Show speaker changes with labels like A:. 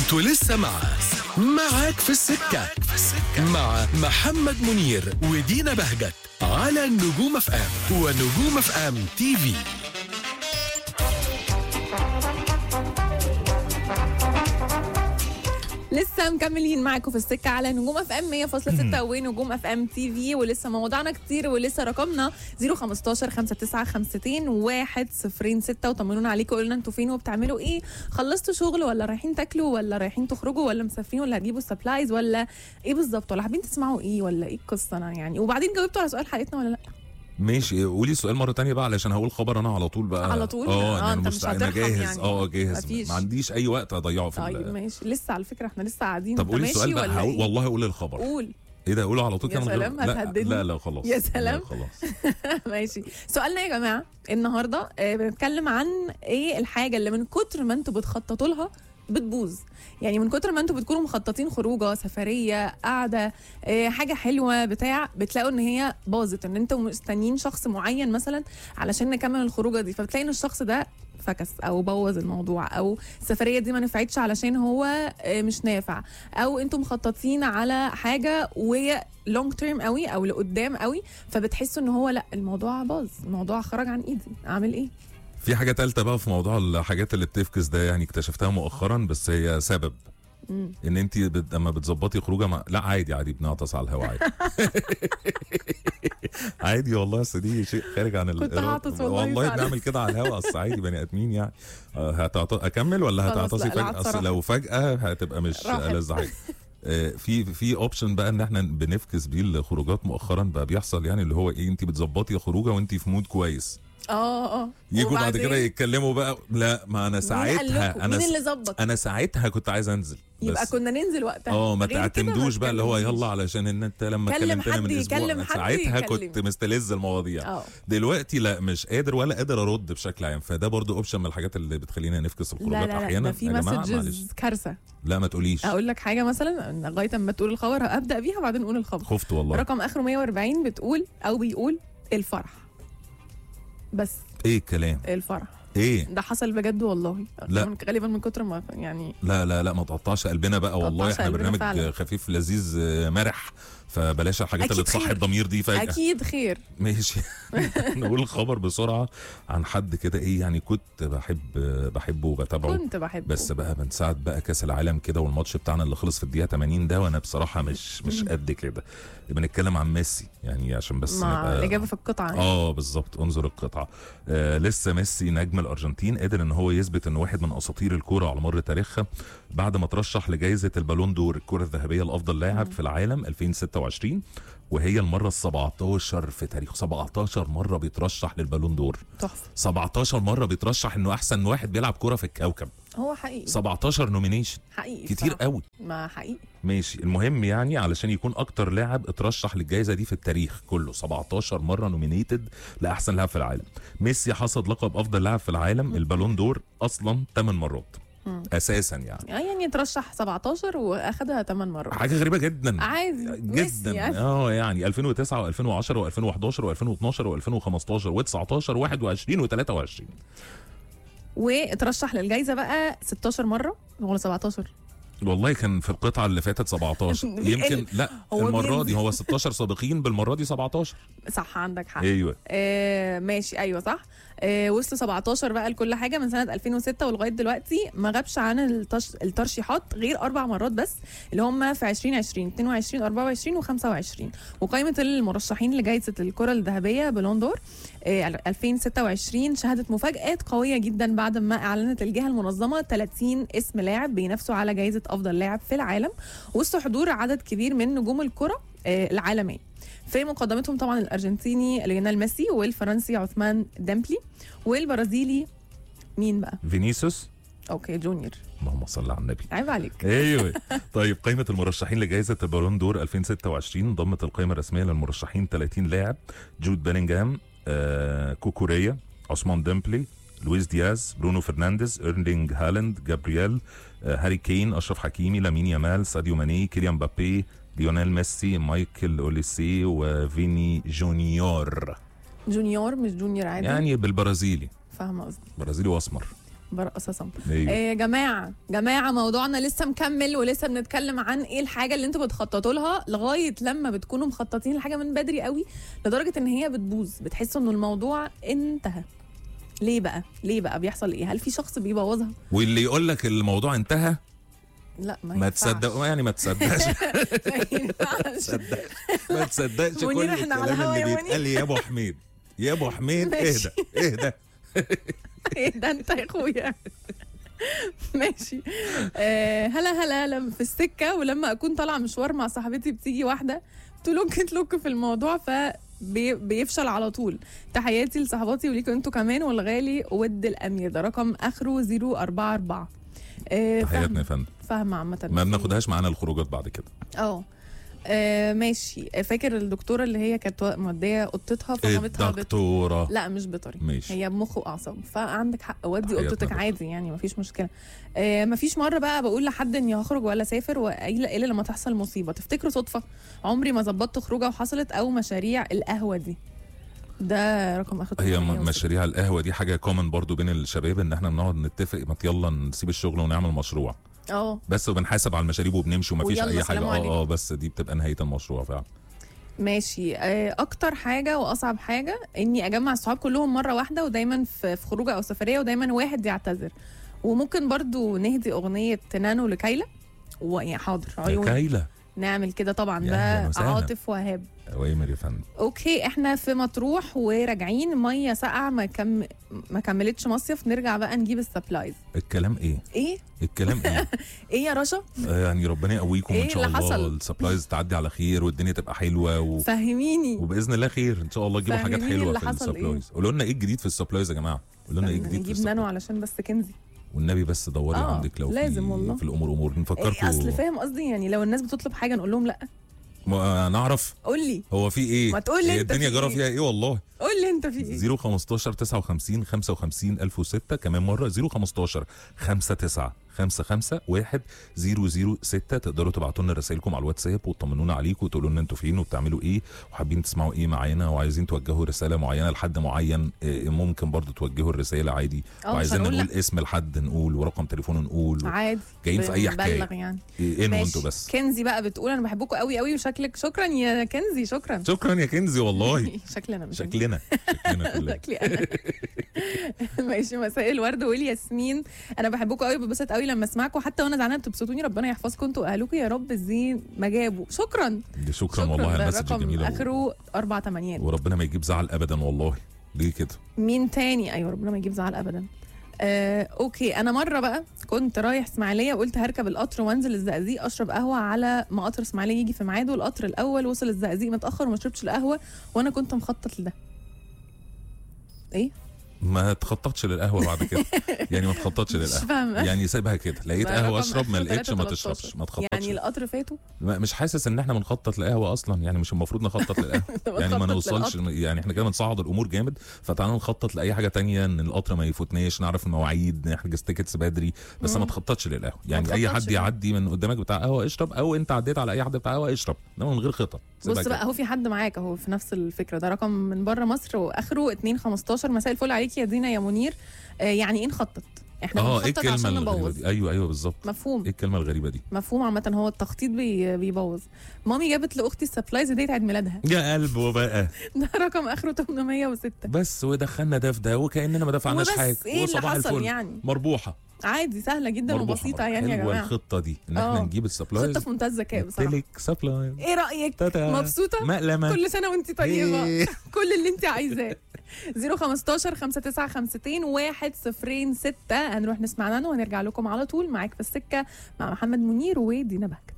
A: انتوا لسه مع معاك في السكة مع محمد منير ودينا بهجت على نجوم اف ام ونجوم اف ام تي في
B: لسه مكملين معاكم في السكه على نجوم اف ام 100.6 ونجوم اف ام تي في ولسه موضوعنا كتير ولسه رقمنا 015 5952 106 وطمنونا عليكم قولوا لنا انتوا فين وبتعملوا ايه خلصتوا شغل ولا رايحين تاكلوا ولا رايحين تخرجوا ولا مسافرين ولا هتجيبوا سبلايز ولا ايه بالظبط ولا حابين تسمعوا ايه ولا ايه القصه أنا يعني وبعدين جاوبتوا على سؤال حلقتنا ولا لا
C: ماشي قولي السؤال مره تانية بقى علشان هقول خبر انا على طول بقى
B: على طول؟
C: اه
B: آه،
C: انا
B: أنت
C: مش
B: مش
C: انا
B: هترحم
C: جاهز
B: يعني.
C: اه جاهز
B: مفيش.
C: ما عنديش اي وقت اضيعه في
B: طيب
C: ال-
B: ماشي لسه على فكره احنا لسه قاعدين
C: طب
B: أنت
C: قولي
B: ماشي
C: السؤال بقى
B: ولا
C: هقول
B: إيه؟
C: والله قول الخبر
B: قول
C: ايه ده قوله على طول
B: يا
C: كده من غير-
B: سلام،
C: لا
B: هتهددني؟
C: لا لا خلاص
B: يا
C: لا،
B: سلام.
C: خلاص
B: ماشي سؤالنا يا جماعه النهارده آه، بنتكلم عن ايه الحاجه اللي من كتر ما انتوا بتخططوا لها بتبوظ يعني من كتر ما انتوا بتكونوا مخططين خروجه سفريه قاعده آه، حاجه حلوه بتاع بتلاقوا ان هي باظت ان انتوا مستنيين شخص معين مثلا علشان نكمل الخروجه دي فبتلاقي ان الشخص ده فكس او بوظ الموضوع او السفريه دي ما نفعتش علشان هو آه، مش نافع او انتوا مخططين على حاجه وهي لونج تيرم قوي او لقدام قوي فبتحسوا ان هو لا الموضوع باظ الموضوع خرج عن ايدي اعمل ايه
C: في حاجه تالتة بقى في موضوع الحاجات اللي بتفكس ده يعني اكتشفتها مؤخرا بس هي سبب
B: مم.
C: ان انت بت... لما بتظبطي خروجه مع... لا عادي عادي بنعطس على الهوا عادي عادي والله اصل دي شيء خارج عن
B: كنت
C: الإرادة.
B: هعطس والله
C: والله
B: فعلا.
C: بنعمل كده على الهوا اصل عادي بني ادمين يعني آه، هتعط... اكمل ولا
B: خلاص،
C: هتعطسي
B: لا،
C: فجاه
B: العطس
C: اصل
B: راحت.
C: لو فجاه هتبقى مش
B: راحت.
C: ألذ حاجه آه، في في اوبشن بقى ان احنا بنفكس بيه الخروجات مؤخرا بقى بيحصل يعني اللي هو ايه انت بتظبطي خروجه وانت في مود كويس
B: اه اه
C: يجوا بعد
B: وبعدين؟
C: كده يتكلموا بقى لا ما انا
B: مين قال
C: ساعتها
B: لكم؟
C: انا
B: مين
C: س...
B: اللي ظبط
C: انا ساعتها كنت عايز انزل
B: يبقى
C: بس
B: كنا ننزل وقتها
C: اه ما
B: غير كده
C: تعتمدوش بقى اللي هو
B: تكلمنيش.
C: يلا علشان ان انت لما
B: كلم
C: كلمتنا من
B: حد
C: اسبوع
B: يكلم
C: أنا
B: حد
C: ساعتها
B: يكلم.
C: كنت مستلذ المواضيع
B: اه
C: دلوقتي لا مش قادر ولا قادر ارد بشكل عام فده برضو اوبشن من الحاجات اللي بتخلينا نفكس
B: لا
C: الخروجات
B: لا لا
C: احيانا
B: ده في
C: يا جماعه معلش
B: مسجز كارثه
C: لا ما تقوليش
B: اقول لك حاجه مثلا لغايه اما تقول الخبر ابدا بيها بعدين نقول الخبر
C: خفت والله
B: رقم اخره 140 بتقول او بيقول الفرح بس
C: ايه الكلام
B: الفرح
C: ايه
B: ده حصل بجد والله
C: لا.
B: من- غالبا من كتر ما يعني
C: لا لا لا ما تقطعش قلبنا بقى والله
B: تقطعش
C: احنا
B: قلبنا
C: برنامج
B: فعلا.
C: خفيف لذيذ آه، مرح فبلاش الحاجات اللي
B: أكيد
C: تصحي
B: خير.
C: الضمير دي فجاه
B: اكيد خير
C: ماشي نقول الخبر بسرعه عن حد كده ايه يعني كنت بحب بحبه وبتابعه
B: كنت بحبه
C: بس بقى من ساعه بقى كاس العالم كده والماتش بتاعنا اللي خلص في الدقيقه 80 ده وانا بصراحه مش مش قد كده بنتكلم عن ميسي يعني عشان بس
B: مع
C: نبقى-
B: الاجابه في القطعه يعني.
C: اه بالظبط انظر القطعه آه لسه ميسي نجم الارجنتين قدر ان هو يثبت انه واحد من اساطير الكوره على مر تاريخها بعد ما ترشح لجائزه البالون دور الكره الذهبيه لافضل لاعب في العالم 2026 وهي المره ال 17 في تاريخ 17 مره بيترشح للبالون دور
B: تحفه
C: 17 مره بيترشح انه احسن واحد بيلعب كوره في الكوكب
B: هو حقيقي
C: 17 نومينيشن
B: حقيقي
C: كتير
B: بصراحة.
C: قوي
B: ما حقيقي
C: ماشي المهم يعني علشان يكون اكتر لاعب اترشح للجائزه دي في التاريخ كله 17 مره نومينيتد لاحسن لاعب في العالم ميسي حصد لقب افضل لاعب في العالم البالون دور اصلا 8 مرات
B: مم.
C: اساسا يعني
B: آه يعني ترشح 17 واخدها 8 مرات
C: حاجه غريبه جدا
B: عادي ميسي
C: جدا
B: يعني.
C: اه يعني 2009 و2010 و2011 و2012 و2015 و19 و21 و23
B: واترشح للجائزه بقى 16 مره ولا 17
C: والله كان في القطعه اللي فاتت 17
B: بيقل.
C: يمكن لا
B: هو
C: المره
B: بينزل.
C: دي هو 16 سابقين بالمره دي 17
B: صح عندك حق
C: ايوه
B: آه ماشي ايوه صح آه وصلوا 17 بقى لكل حاجه من سنه 2006 ولغايه دلوقتي ما غابش عن التش... الترشيحات غير اربع مرات بس اللي هم في 2020 22 24 و25 وقائمه المرشحين لجائزه الكره الذهبيه بلون دور آه 2026 شهدت مفاجات قويه جدا بعد ما اعلنت الجهه المنظمه 30 اسم لاعب بينافسوا على جائزه افضل لاعب في العالم وسط حضور عدد كبير من نجوم الكره آه العالميه في مقدمتهم طبعا الارجنتيني ليونيل ميسي والفرنسي عثمان ديمبلي والبرازيلي مين بقى؟
C: فينيسيوس
B: اوكي جونيور
C: اللهم صل على النبي
B: عيب عليك
C: ايوه طيب قائمه المرشحين لجائزه البالون دور 2026 ضمت القائمه الرسميه للمرشحين 30 لاعب جود بيلينجهام آه كوكوريا عثمان ديمبلي لويس دياز برونو فرنانديز ايرلينج هالاند جابرييل آه هاري كين اشرف حكيمي لامين يامال ساديو ماني كيليان مبابي ليونيل ميسي مايكل اوليسي وفيني جونيور
B: جونيور مش جونيور عادي
C: يعني بالبرازيلي
B: فاهمه قصدي
C: برازيلي واسمر
B: برقص صم
C: أيوة.
B: إيه يا جماعه جماعه موضوعنا لسه مكمل ولسه بنتكلم عن ايه الحاجه اللي انتوا بتخططوا لها لغايه لما بتكونوا مخططين لحاجه من بدري قوي لدرجه ان هي بتبوظ بتحسوا ان الموضوع انتهى ليه بقى ليه بقى بيحصل ايه هل في شخص بيبوظها
C: واللي يقول لك الموضوع انتهى
B: لا ما
C: ما
B: ينفعش.
C: تصدق يعني ما تصدقش
B: ما ينفعش
C: تصدق ما تصدقش كل
B: منير، إحنا على
C: الكلام
B: هوا يا
C: اللي
B: منير.
C: بيتقال يا ابو حميد يا ابو حميد
B: ماشي.
C: اهدى اهدى
B: ايه ده انت يا اخويا ماشي آه هلا هلا هلا في السكه ولما اكون طالعه مشوار مع صاحبتي بتيجي واحده تلوك تلوك في الموضوع ف بي- بيفشل على طول تحياتي لصحباتي وليكم انتوا كمان والغالي ود الامير ده رقم اخره 044 آه
C: تحياتنا
B: فاهمه
C: يا فندم
B: فاهمه عامه
C: ما بناخدهاش معانا الخروجات بعد كده
B: اه آه، ماشي فاكر الدكتوره اللي هي كانت موديه قطتها فمامتها بت...
C: الدكتوره
B: لا مش بيطري
C: ماشي.
B: هي بمخ واعصاب فعندك حق ودي
C: حياتنا
B: اوضتك
C: بقى.
B: عادي يعني مفيش مشكله آه مفيش مره بقى بقول لحد اني هخرج ولا اسافر والا الا لما تحصل مصيبه تفتكروا صدفه عمري ما ظبطت خروجه وحصلت او مشاريع القهوه دي ده رقم اخر
C: هي
B: 806.
C: م- مشاريع القهوه دي حاجه كومن برضو بين الشباب ان احنا بنقعد نتفق ما يلا نسيب الشغل ونعمل مشروع
B: اه
C: بس وبنحاسب على المشاريب وبنمشي ومفيش
B: ويلا
C: اي حاجه
B: سلام
C: اه
B: عليكم.
C: اه بس دي بتبقى نهايه المشروع فعلا
B: ماشي آه، اكتر حاجه واصعب حاجه اني اجمع الصحاب كلهم مره واحده ودايما في في خروجه او سفريه ودايما واحد يعتذر وممكن برضو نهدي اغنيه نانو لكايلا ويا حاضر
C: يا
B: عيون
C: كايله
B: نعمل كده طبعا
C: يا
B: ده
C: أهلاً وسهلاً.
B: عاطف وهاب
C: اوامر يا فندم
B: اوكي احنا في مطروح وراجعين ميه ساقعه ما كم ما كملتش مصيف نرجع بقى نجيب السبلايز
C: الكلام ايه
B: ايه
C: الكلام ايه
B: ايه يا رشا
C: آه، يعني ربنا يقويكم
B: إيه
C: ان شاء
B: اللي
C: الله
B: حصل؟
C: السبلايز تعدي على خير والدنيا تبقى حلوه و...
B: فهميني
C: وباذن الله خير ان شاء الله تجيبوا حاجات
B: فاهميني
C: حلوه
B: اللي
C: في
B: حصل إيه؟
C: السبلايز قولوا لنا ايه الجديد في السبلايز يا جماعه قولوا لنا ايه الجديد في
B: نجيب
C: السبلايز
B: نانو علشان بس كنزي
C: والنبي بس دوري
B: آه،
C: عندك لو
B: لازم
C: في
B: والله.
C: في الامور امور
B: إيه اصل
C: نفكركم
B: فاهم قصدي يعني لو الناس بتطلب حاجه نقول لهم لا
C: ما نعرف
B: قول لي
C: هو في ايه
B: ما تقول لي
C: هي
B: أنت
C: الدنيا
B: في
C: جرى
B: إيه؟
C: فيها ايه والله
B: قول لي انت في ايه
C: 015 59 55 1006 كمان مره 015 59 55 1 006 تقدروا تبعتوا لنا رسائلكم على الواتساب وتطمنونا عليكم وتقولوا لنا انتوا فين وبتعملوا ايه وحابين تسمعوا ايه معانا وعايزين توجهوا رساله معينه لحد معين إيه، ممكن برضو توجهوا الرساله عادي
B: اه مش
C: وعايزين
B: هنقول
C: نقول
B: لا.
C: اسم لحد نقول ورقم تليفونه نقول
B: عادي
C: جايين في اي حكايه
B: بنبلغ يعني
C: إيه، انوا
B: ماشي.
C: انتوا بس
B: كنزي بقى بتقول انا بحبكم قوي قوي وشكلك شكرا يا كنزي شكرا
C: شكرا يا كنزي والله
B: شكلنا مش
C: شكلنا شكلنا كلنا
B: شكلي انا ماشي مساء الورد والياسمين انا بحبكم قوي ببسط قوي لما اسمعكم حتى وانا زعلانه بتبسطوني ربنا يحفظكم انتوا واهلكم يا رب الزين ما جابوا شكرا
C: دي شكرا والله على
B: ده
C: المسج
B: رقم
C: الجميله
B: اخره اربع تمانيات
C: وربنا ما يجيب زعل ابدا والله ليه كده
B: مين تاني ايوه ربنا ما يجيب زعل ابدا آه، اوكي انا مره بقى كنت رايح اسماعيليه وقلت هركب القطر وانزل الزقازيق اشرب قهوه على ما قطر اسماعيليه يجي في ميعاده القطر الاول وصل الزقازيق متاخر وما شربتش القهوه وانا كنت مخطط لده ايه
C: ما تخططش للقهوه بعد كده يعني ما تخططش
B: مش
C: للقهوه
B: فاهمه
C: يعني سيبها كده لقيت
B: ما
C: قهوه
B: رقم
C: اشرب ما
B: آخره
C: لقيتش ما
B: 313.
C: تشربش ما تخططش
B: يعني القطر فاته
C: ما- مش حاسس ان احنا بنخطط لقهوه اصلا يعني مش المفروض نخطط للقهوه يعني ما
B: بخطط
C: نوصلش
B: للقطر.
C: يعني احنا كده بنصعد الامور جامد فتعالوا نخطط لاي حاجه تانية ان القطر ما يفوتناش نعرف المواعيد نحجز تيكتس بدري بس
B: مم.
C: ما تخططش للقهوه يعني اي
B: تخططش
C: حد
B: ليه؟
C: يعدي من قدامك بتاع قهوه اشرب او انت عديت على اي حد بتاع قهوه اشرب انما من غير خطط سيبها
B: بص
C: كده.
B: بقى اهو في حد معاك اهو في نفس الفكره ده رقم من بره مصر واخره 215 مساء الفل عليك يا دينا يا منير آه يعني ايه نخطط احنا
C: اه ايه
B: بنخطط
C: الكلمه
B: عشان
C: الغريبه
B: نبوظ
C: دي ايوه ايوه بالظبط
B: مفهوم
C: ايه الكلمه الغريبه دي
B: مفهوم عامة هو التخطيط بي بيبوظ مامي جابت لاختي السبلايز هدية عيد ميلادها
C: يا قلبه بقى
B: ده رقم اخره 806
C: بس ودخلنا ده في ده وكاننا ما دفعناش
B: وبس
C: حاجه
B: ايه اللي
C: وصباح
B: حصل
C: الفل
B: يعني
C: مربوحه
B: عادي سهلة جدا
C: مربوحة.
B: وبسيطة يعني يا
C: حلوة
B: جماعة
C: الخطه دي ان احنا
B: آه.
C: نجيب السبلايز
B: خطة في منتهى الذكاء بصراحة
C: نمتلك سبلايز
B: ايه رأيك
C: تاتا.
B: مبسوطة
C: مقلمه
B: كل سنة وانت طيبة
C: إيه.
B: كل اللي انت عايزاه 015 5952 106 هنروح نسمع نانو وهنرجع لكم على طول معاك في السكة مع محمد منير ودينا بهجت